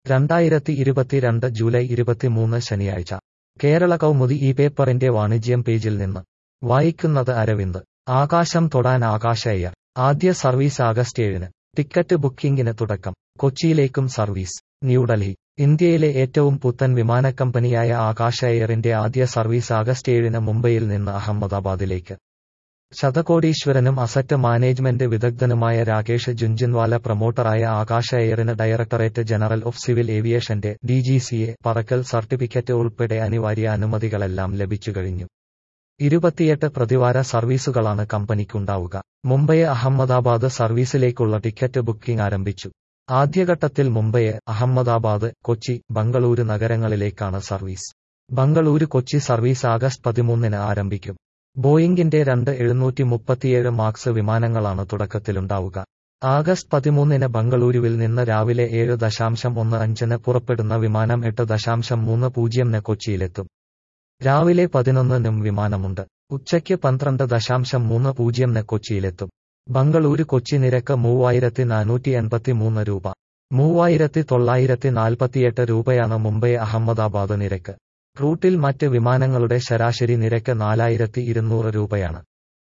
രണ്ടായിരത്തി ഇരുപത്തിരണ്ട് ജൂലൈ ഇരുപത്തിമൂന്ന് ശനിയാഴ്ച കേരള കൗമുദി ഈ പേപ്പറിന്റെ വാണിജ്യം പേജിൽ നിന്ന് വായിക്കുന്നത് അരവിന്ദ് ആകാശം തൊടാൻ ആകാശ എയർ ആദ്യ സർവീസ് ആഗസ്റ്റ് ഏഴിന് ടിക്കറ്റ് ബുക്കിംഗിന് തുടക്കം കൊച്ചിയിലേക്കും സർവീസ് ന്യൂഡൽഹി ഇന്ത്യയിലെ ഏറ്റവും പുത്തൻ വിമാനക്കമ്പനിയായ ആകാശ എയറിന്റെ ആദ്യ സർവീസ് ആഗസ്റ്റ് ഏഴിന് മുംബൈയിൽ നിന്ന് അഹമ്മദാബാദിലേക്ക് ശതകോടീശ്വരനും അസറ്റ് മാനേജ്മെന്റ് വിദഗ്ധനുമായ രാകേഷ് ജുൻജുൻവാല പ്രൊമോട്ടറായ ആകാശ എയറിന് ഡയറക്ടറേറ്റ് ജനറൽ ഓഫ് സിവിൽ ഏവിയേഷന്റെ ഡിജിസിഎ പറക്കൽ സർട്ടിഫിക്കറ്റ് ഉൾപ്പെടെ അനിവാര്യ അനുമതികളെല്ലാം ലഭിച്ചു കഴിഞ്ഞു ഇരുപത്തിയെട്ട് പ്രതിവാര സർവീസുകളാണ് കമ്പനിക്കുണ്ടാവുക മുംബൈ അഹമ്മദാബാദ് സർവീസിലേക്കുള്ള ടിക്കറ്റ് ബുക്കിംഗ് ആരംഭിച്ചു ആദ്യഘട്ടത്തിൽ മുംബൈ അഹമ്മദാബാദ് കൊച്ചി ബംഗളൂരു നഗരങ്ങളിലേക്കാണ് service Bengaluru Kochi service August പതിമൂന്നിന് ആരംഭിക്കും ബോയിംഗിന്റെ രണ്ട് എഴുന്നൂറ്റി മുപ്പത്തിയേഴ് മാക്സ് വിമാനങ്ങളാണ് തുടക്കത്തിലുണ്ടാവുക ആഗസ്റ്റ് പതിമൂന്നിന് ബംഗളൂരുവിൽ നിന്ന് രാവിലെ ഏഴ് ദശാംശം ഒന്ന് അഞ്ചിന് പുറപ്പെടുന്ന വിമാനം എട്ട് ദശാംശം മൂന്ന് പൂജ്യംന് കൊച്ചിയിലെത്തും രാവിലെ പതിനൊന്നിനും വിമാനമുണ്ട് ഉച്ചയ്ക്ക് പന്ത്രണ്ട് ദശാംശം മൂന്ന് പൂജ്യംന് കൊച്ചിയിലെത്തും ബംഗളൂരു കൊച്ചി നിരക്ക് മൂവായിരത്തി നാനൂറ്റി എൺപത്തി മൂന്ന് രൂപ മൂവായിരത്തി തൊള്ളായിരത്തി നാൽപ്പത്തിയെട്ട് രൂപയാണ് മുംബൈ അഹമ്മദാബാദ് നിരക്ക് റൂട്ടിൽ മറ്റ് വിമാനങ്ങളുടെ ശരാശരി നിരക്ക് നാലായിരത്തി ഇരുന്നൂറ് രൂപയാണ്